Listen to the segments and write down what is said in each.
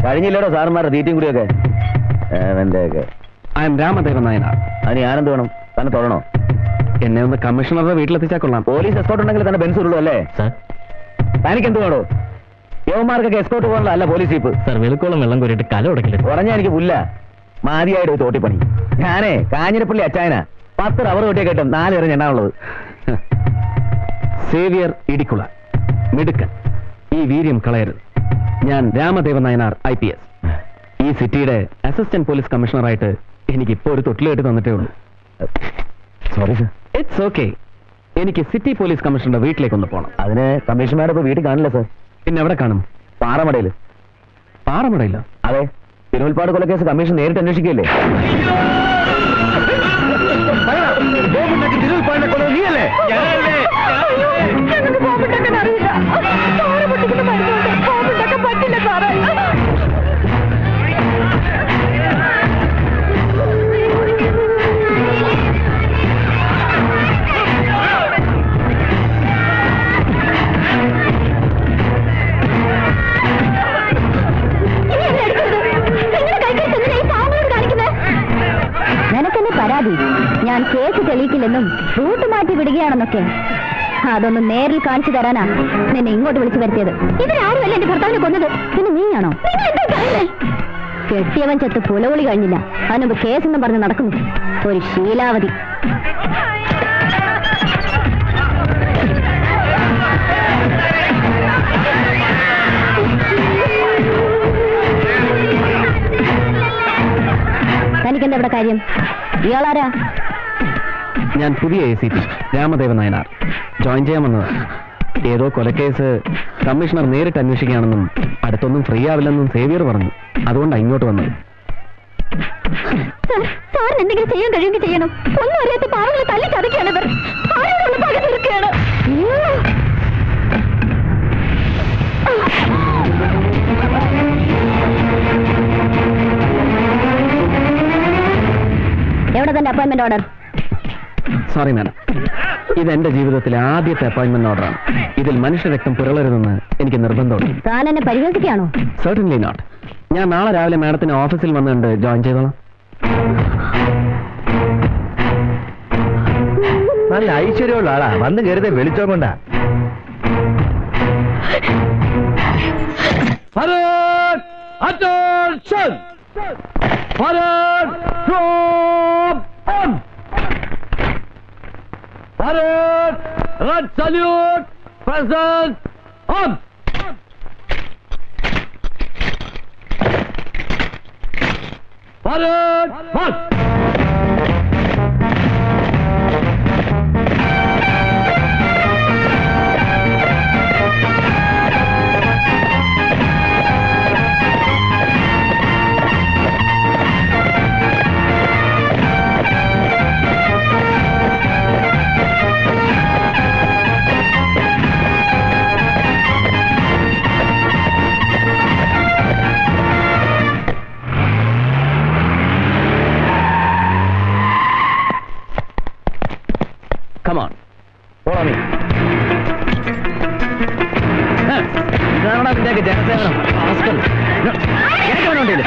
കഴിഞ്ഞില്ലടോ സാറന്മാരുടെ തീറ്റയും കൂടിയൊക്കെ അവന്റെയൊക്കെ ഐ എം രാമദേവൻ നായനാർ അതിന് ഞാനെന്ത് വേണം തന്നെ തൊഴണോ എന്നെ ഒന്ന് കമ്മീഷണറുടെ വീട്ടിലെത്തിച്ചാൽ കൊള്ളാം പോലീസ് എസ്കോട്ട് ഉണ്ടെങ്കിൽ തന്നെ ബെൻസ് ഉള്ളൂ അല്ലേ സാർ തനിക്ക് എന്ത് വേണോ യവന്മാർക്കൊക്കെ എസ്കോട്ട് പോകാനുള്ള അല്ല പോലീസ് ജീപ്പ് സാർ വെളുക്കോളം വെള്ളം കോരിയിട്ട് കല ഉടക്കില്ല പറഞ്ഞാ എനിക്ക് പുല്ല മാതിയായിട്ട് ഒരു തോട്ടിപ്പണി ഞാനേ കാഞ്ഞിരപ്പള്ളി അച്ചായന പത്ത് റബ്ബർ കൊട്ടിയെ കേട്ടും നാല് എറിഞ്ഞ് എണ്ണാനുള്ളത് സേവിയർ ഇടിക്കുള മിടുക്കൻ ഈ വീര്യം കളയരുത് ഞാൻ Ramadevan Nayanar I P S ഈ സിറ്റിയുടെ അസിസ്റ്റന്റ് പോലീസ് കമ്മീഷണറായിട്ട് എനിക്ക് ഇപ്പോൾ ഒരു തൊട്ടിലേട്ട് തന്നിട്ടേ ഉള്ളൂ സോറി സർ ഇറ്റ്സ് ഓക്കെ എനിക്ക് സിറ്റി പോലീസ് കമ്മീഷണറുടെ വീട്ടിലേക്ക് ഒന്ന് പോകണം അതിന് കമ്മീഷന്മാരെ ഇപ്പൊ വീട്ടിൽ കാണില്ല സർ പിന്നെ എവിടെ കാണും പാറമടയിൽ പാറമടയില്ല അതെ തിരുവൽപ്പാട് കൊലക്കേസ് കമ്മീഷൻ നേരിട്ട് അന്വേഷിക്കുകയല്ലേ നീയല്ലേ ഞങ്ങൾക്ക് ബോംബുണ്ടാക്കാൻ അറിയില്ല സാറ് പൊട്ടിക്കുന്ന മരുന്നുണ്ട് ബോംബുണ്ടാക്കാൻ പറ്റില്ല സാറേ നിനക്കെന്നെ പരാതി ഞാൻ കേസ് തെളിയിക്കില്ലെന്നും റൂട്ട് മാറ്റി വിടുകയാണെന്നൊക്കെ അതൊന്ന് നേരിൽ കാണിച്ചു തരാനാ നിന്നെ ഇങ്ങോട്ട് വിളിച്ചു വരുത്തിയത് ഇവരാരുമല്ല എന്റെ ഭർത്താവിനെ കൊന്നത് പിന്നെ നീയാണോ കെട്ടിയവൻ ചത്ത് പുലവിളി കഴിഞ്ഞില്ല അതിനുമ്പ് കേസെന്നും പറഞ്ഞ് നടക്കുന്നു ഒരു ശീലാവതി തനിക്കെന്താ ഇവിടെ കാര്യം ഇയാളാരാ ഞാൻ പുതിയ A C P Ramadevan Nayanar join ചെയ്യാൻ വന്നതാണ് ഏതോ കൊലക്കേസ് കമ്മീഷണർ നേരിട്ട് അന്വേഷിക്കുകയാണെന്നും അടുത്തൊന്നും ഫ്രീ ആവില്ലെന്നും സേവിയർ പറഞ്ഞു അതുകൊണ്ടാണ് ഇങ്ങോട്ട് വന്നത് സാർ സാറിന് എന്തെങ്കിലും ചെയ്യാൻ കഴിയുമെങ്കിൽ ചെയ്യണം ഒന്നും അറിയാത്ത പാവങ്ങളെ തല്ലി ചതയ്ക്കാണ് ഇവർ ആരോടുള്ള പക തീർക്കുകയാണ് എവിടെ തന്റെ അപ്പോയിന്റ്മെന്റ് ഓർഡർ സോറി മാഡം ഇത് എന്റെ ജീവിതത്തിലെ ആദ്യത്തെ അപ്പോയിന്റ്മെന്റ് ഓർഡറാണ് ഇതിൽ മനുഷ്യരക്തം പുരളരുതെന്ന് എനിക്ക് നിർബന്ധമുണ്ട് താൻ എന്നെ പരിഹസിക്കുകയാണോ സർട്ടൻലി നോട്ട് ഞാൻ നാളെ രാവിലെ മാഡത്തിന് ഓഫീസിൽ വന്നുകൊണ്ട് ജോയിൻ ചെയ്തോളാം നല്ല ഐശ്വര്യമുള്ള ആളാ വന്ന് കരുതേ വെളിച്ചോ കൊണ്ടാ കമാൺ പോടാ നീ ഇതാണ് അതിന്റെയൊക്കെ ജനസേവനം റാസ്കൽ. എനിക്ക് അവനുണ്ടല്ലേ?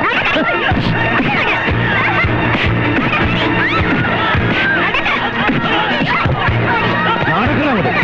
നടക്കണം അങ്ങോട്ട്.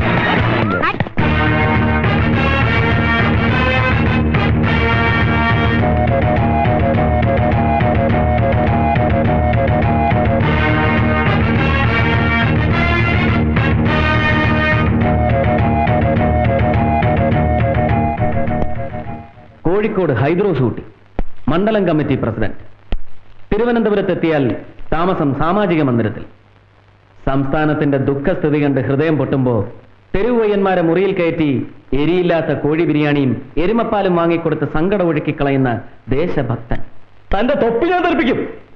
കോഴിക്കോട് ഹൈദ്രോ ഷൂട്ടി മണ്ഡലം കമ്മിറ്റി പ്രസിഡന്റ് തിരുവനന്തപുരത്തെത്തിയാൽ താമസം സാമാജിക മന്ദിരത്തിൽ സംസ്ഥാനത്തിന്റെ ദുഃഖസ്ഥിതി കണ്ട് ഹൃദയം പൊട്ടുമ്പോ തെരുവുപയ്യന്മാരെ മുറിയിൽ കയറ്റി എരിയില്ലാത്ത കോഴി ബിരിയാണിയും എരുമപ്പാലും വാങ്ങിക്കൊടുത്ത് സങ്കടം ഒഴുക്കിക്കളയുന്ന ദേശഭക്തൻ തന്റെ തൊപ്പി ഞാൻ തെറിപ്പിക്കും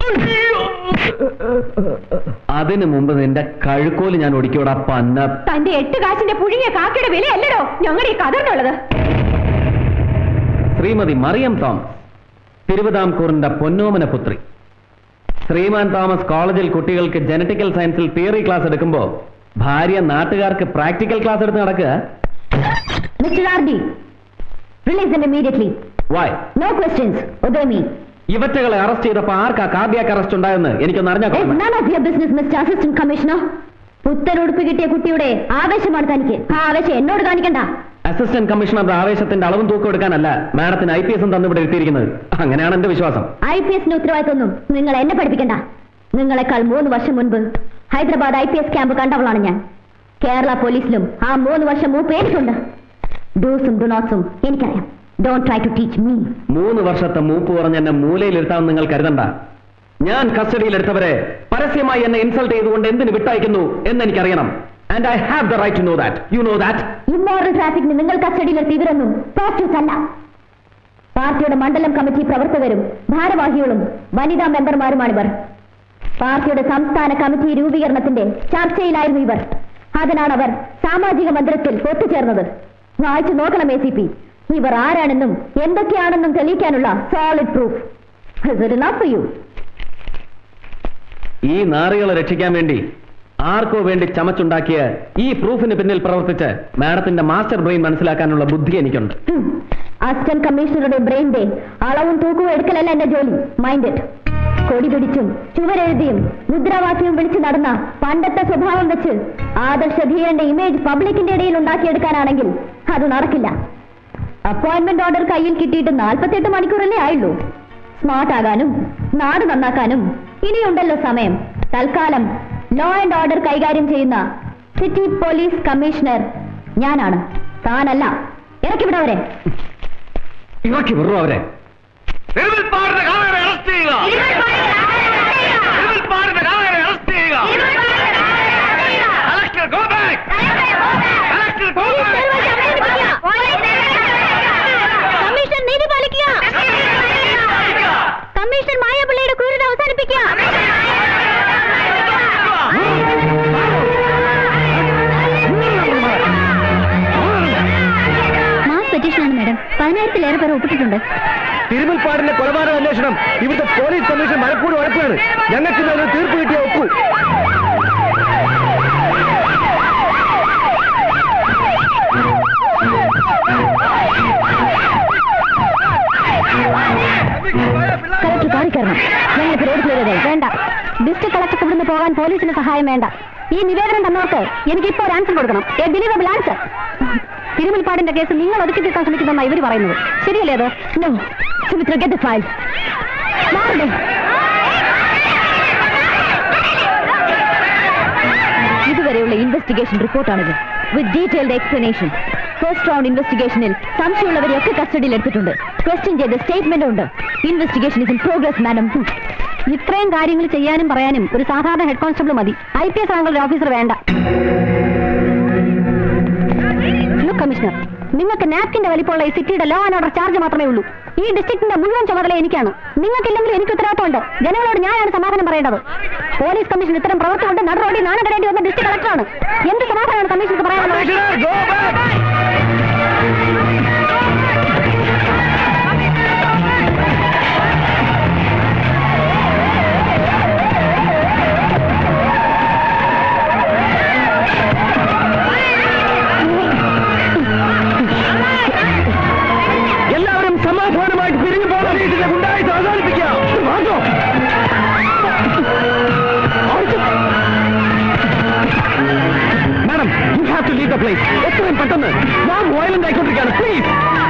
അതിനു മുമ്പ് നിന്റെ കഴുക്കോല് ഞാൻ ഒടിക്കൂടാ പന്ന തന്റെ എട്ട് കാശിന്റെ പുഴുങ്ങിയ കാക്കയുടെ വിലയല്ലടോ ഞങ്ങളുടെ ഈ കതറിനുള്ളത് ശ്രീമതി മറിയം തോമസ് തിരുവിതാംകൂറിന്റെ പൊന്നോമന പുത്രി ശ്രീമാൻ തോമസ് കോളേജിൽ കുട്ടികൾക്ക് ജനറ്റിക്കൽ സയൻസിൽ തിയറി ക്ലാസ് എടുക്കുമ്പോ ഭാര്യ നാട്ടുകാർക്ക് പ്രാക്ടിക്കൽ ക്ലാസ് എടുത്ത് നടക്കുക mister R D release immediately why no questions obey me ഇവറ്റകളെ അറസ്റ്റ് ചെയ്തപ്പോ ആർക്കാ കാർഡിയാക്ക് അറസ്റ്റ് ഉണ്ടായെന്ന് എനിക്കൊന്ന് അറിഞ്ഞാൽ It's none of your business, Mr. Assistant Commissioner. പുത്തനുടുപ്പ് കിട്ടിയ കുട്ടിയുടെ ആവേശമാണ് തനിക്ക് ആ ആവേശം എന്നോട് കാണിക്കണ്ട അസിസ്റ്റന്റ് കമ്മീഷണറുടെ ആവേശത്തിന്റെ അളവും തൂക്കം എടുക്കാനല്ല മാഡത്തിന് ഐ പി എസും തന്നിവിടെ എത്തിയിരിക്കുന്നത് അങ്ങനെയാണ് എന്റെ വിശ്വാസം ഐ പി എസിന് ഉത്തരവാദിത്വമൊന്നും നിങ്ങൾ എന്നെ പഠിപ്പിക്കണ്ട നിങ്ങളെക്കാൾ മൂന്ന് വർഷം മുൻപ് Hyderabad I P S camp കണ്ടവളാണ് ഞാൻ കേരള പോലീസിലും ആ മൂന്ന് വർഷം മൂപ്പ് എനിക്കുണ്ട് ഡൂസും ഡുനോട്ട്സും എനിക്കറിയാം don't try to teach me മൂന്ന് വർഷത്തെ മൂപ്പ് പറഞ്ഞ് എന്നെ മൂലയിലിരുത്താമെന്ന് നിങ്ങൾ കരുതണ്ട ഞാൻ കസ്റ്റഡിയിലെടുത്തവരെ പരസ്യമായി എന്നെ ഇൻസൾട്ട് ചെയ്തുകൊണ്ട് എന്തിന് വിട്ടയക്കുന്നു എന്ന് എനിക്കറിയണം and I have the right to know that you know that immoral ട്രാഫിക്കിന് നിങ്ങൾ കസ്റ്റഡിയിലെടുത്ത് ഇവരൊന്നും പ്രോസ്റ്റ്യൂട്ട്സ് അല്ല പാർട്ടിയുടെ മണ്ഡലം കമ്മിറ്റി പ്രവർത്തകരും ഭാരവാഹികളും വനിതാ മെമ്പർമാരുമാണിവർ പാർട്ടിയുടെ സംസ്ഥാന കമ്മിറ്റി രൂപീകരണത്തിന്റെ ചർച്ചയിലായിരുന്നു ഇവർ അതിനാണ് അവർ സാമാജിക മന്ദിരത്തിൽ ഒത്തുചേർന്നത് വായിച്ചു നോക്കണം എ സി പി ഇവർ ആരാണെന്നും എന്തൊക്കെയാണെന്നും തെളിയിക്കാനുള്ള സോളിഡ് പ്രൂഫ് യു ഈ നാറികളെ രക്ഷിക്കാൻ വേണ്ടി ആർക്കോ വേണ്ടി ചമച്ചുണ്ടാക്കിയ ഈ പ്രൂഫിന് പിന്നിൽ പ്രവർത്തിച്ച് മാഡത്തിന്റെ മാസ്റ്റർ ബ്രെയിൻ മനസ്സിലാക്കാനുള്ള ബുദ്ധി എനിക്കുണ്ട് അസിസ്റ്റന്റ് കമ്മീഷണറുടെ ബ്രെയിന്റെ അളവും തൂക്കവും എടുക്കലല്ല എന്റെ ജോലി മൈൻഡ് ഇറ്റ് കൊടി പിടിച്ചും ചുവരെഴുതിയും മുദ്രാവാക്യവും വിളിച്ചു നടന്ന പണ്ടത്തെ സ്വഭാവം വെച്ച് ആദർശധീരന്റെ ഇമേജ് പബ്ലിക്കിന്റെ ഇടയിൽ ഉണ്ടാക്കിയെടുക്കാനാണെങ്കിൽ അത് നടക്കില്ല അപ്പോയിന്റ്മെന്റ് ഓർഡർ കയ്യിൽ കിട്ടിയിട്ട് നാൽപ്പത്തെട്ട് മണിക്കൂറല്ലേ ആയുള്ളൂ സ്മാർട്ട് ആകാനും നാട് നന്നാക്കാനും ഇനിയുണ്ടല്ലോ സമയം തൽക്കാലം ലോ ആൻഡ് ഓർഡർ കൈകാര്യം ചെയ്യുന്ന സിറ്റി പോലീസ് കമ്മീഷണർ ഞാനാണ് താനല്ല ഇറക്കി വിടവരെ ഇറക്കി വെറും അവരെ കമ്മീഷൻ നീതി പാലിക്കുക കമ്മീഷൻ മായാപിള്ളയുടെ ക്രൂരത അവസാനിപ്പിക്കുക മാസ് പെറ്റീഷനാണ് മാഡം പതിനായിരത്തിലേറെ പേർ ഒപ്പിട്ടിട്ടുണ്ട് തിരുമുൽപ്പാടിന്റെ കൊലപാതക അന്വേഷണം ഇവിടുത്തെ പോലീസ് കമ്മീഷൻ മലക്കൂട് ഉറപ്പാണ് ഞങ്ങൾക്ക് ഇന്നൊരു തീർപ്പ് കിട്ടിയ ഒപ്പു കളക്ടർ കാറി കയറണം ഞങ്ങൾക്ക് റോഡ് ക്ലിയർ ചെയ്തേ വേണ്ട ഡിസ്ട്രിക്ട് കളക്ടർക്ക് ഇവിടുന്ന് പോകാൻ പോലീസിന് സഹായം വേണ്ട ഈ നിവേദനം തന്നവർക്ക് എനിക്ക് ഇപ്പോൾ ആൻസർ കൊടുക്കണം എ ബിലീവബിൾ ആൻസർ തിരുമുൽപ്പാടിന്റെ കേസ് നിങ്ങൾ ഒതുക്കി തീർക്കാൻ ശ്രമിക്കുന്നതെന്നാണ് ഇവർ പറയുന്നത് ശരിയല്ലേ അത് നോ സുമിത്ര ഗെറ്റ് ഫയൽ മാറണ്ടേ ഇതുവരെയുള്ള ഇൻവെസ്റ്റിഗേഷൻ റിപ്പോർട്ടാണിത് with detailed explanation first round ഇൻവെസ്റ്റിഗേഷനിൽ സംശയമുള്ളവരെയൊക്കെ കസ്റ്റഡിയിൽ എടുത്തിട്ടുണ്ട് ക്വസ്റ്റ്യൻ ചെയ്ത സ്റ്റേറ്റ്മെന്റ് ഉണ്ട് investigation is in progress madam ഇത്രയും കാര്യങ്ങൾ ചെയ്യാനും പറയാനും ഒരു സാധാരണ ഹെഡ് കോൺസ്റ്റബിൾ മതി ഐ പി എസ് റാങ്കുള്ള ഓഫീസർ വേണ്ട ലുക്ക് കമ്മീഷണർ നിങ്ങൾക്ക് നാപ്കിന്റെ വലിപ്പമുള്ള ഈ സിറ്റിയുടെ ലോ ആൻഡ് ഓർഡർ ചാർജ് മാത്രമേ ഉള്ളൂ ഈ ഡിസ്ട്രിക്റ്റിന്റെ മുഴുവൻ ചുമതല എനിക്കാണ് നിങ്ങൾക്കില്ലെങ്കിൽ എനിക്ക് ഉത്തരവാദിത്തമുണ്ട് ജനങ്ങളോട് ഞാനാണ് സമാധാനം പറയേണ്ടത് പോലീസ് കമ്മീഷൻ ഇത്തരം പ്രവൃത്തി കൊണ്ട് നടപടി നാണകടേണ്ടി വന്ന ഡിസ്ട്രിക്ട് കളക്ടറാണ് എന്ത് സമാധാനമാണ് കമ്മീഷർക്ക് പറയാനുള്ളത് എല്ലാവരും സമാധാനമായിട്ട് പിരിഞ്ഞു പോകാൻ വീട്ടിലെ ഗുണ്ടായിട്ട് അവസാനിപ്പിക്കാം മാറ്റോ madam you have to leave the place എത്രയും പെട്ടെന്ന് ഞാൻ വയലന്റ് ആയിക്കൊണ്ടിരിക്കുകയാണ് പ്ലീസ്